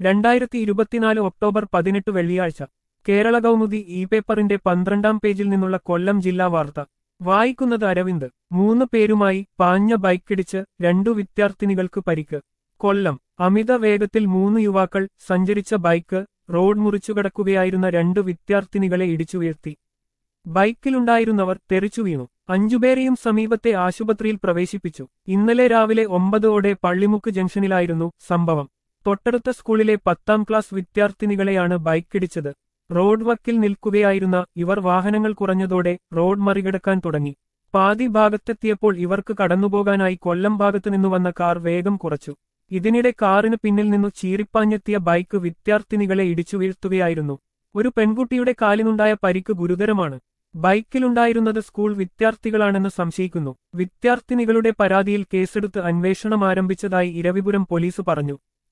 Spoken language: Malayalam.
രണ്ടായിരത്തി ഇരുപത്തിനാല് ഒക്ടോബർ പതിനെട്ട് വെള്ളിയാഴ്ച കേരള കൗമുദി ഇ പേപ്പറിന്റെ പന്ത്രണ്ടാം പേജിൽ നിന്നുള്ള കൊല്ലം ജില്ലാ വാർത്ത വായിക്കുന്നത് അരവിന്ദ് മൂന്ന് പേരുമായി പാഞ്ഞ ബൈക്കിടിച്ച് രണ്ടു വിദ്യാർത്ഥിനികൾക്ക് പരിക്ക് കൊല്ലം അമിത വേഗത്തിൽ മൂന്ന് യുവാക്കൾ സഞ്ചരിച്ച ബൈക്ക് റോഡ് മുറിച്ചുകടക്കുകയായിരുന്ന രണ്ട് വിദ്യാർത്ഥിനികളെ ഇടിച്ചുയർത്തി ബൈക്കിലുണ്ടായിരുന്നവർ തെറിച്ചു വീണു അഞ്ചുപേരെയും സമീപത്തെ ആശുപത്രിയിൽ പ്രവേശിപ്പിച്ചു ഇന്നലെ രാവിലെ ഒമ്പതോടെ പള്ളിമുക്ക് ജംഗ്ഷനിലായിരുന്നു സംഭവം തൊട്ടടുത്ത സ്കൂളിലെ പത്താം ക്ലാസ് വിദ്യാർത്ഥിനികളെയാണ് ബൈക്കിടിച്ചത് റോഡ് വക്കിൽ നിൽക്കുകയായിരുന്ന ഇവർ വാഹനങ്ങൾ കുറഞ്ഞതോടെ റോഡ് മറികടക്കാൻ തുടങ്ങി പാതി ഭാഗത്തെത്തിയപ്പോൾ ഇവർക്ക് കടന്നുപോകാനായി കൊല്ലം ഭാഗത്തു നിന്നു വന്ന കാർ വേഗം കുറച്ചു ഇതിനിടെ കാറിന് പിന്നിൽ നിന്നു ചീറിപ്പാഞ്ഞെത്തിയ ബൈക്ക് വിദ്യാർത്ഥിനികളെ ഇടിച്ചു വീഴ്ത്തുകയായിരുന്നു ഒരു പെൺകുട്ടിയുടെ കാലിനുണ്ടായ പരിക്ക് ഗുരുതരമാണ് ബൈക്കിലുണ്ടായിരുന്നത് സ്കൂൾ വിദ്യാർത്ഥികളാണെന്ന് സംശയിക്കുന്നു വിദ്യാർത്ഥിനികളുടെ പരാതിയിൽ കേസെടുത്ത് അന്വേഷണം ആരംഭിച്ചതായി ഇരവിപുരം പോലീസ് പറഞ്ഞു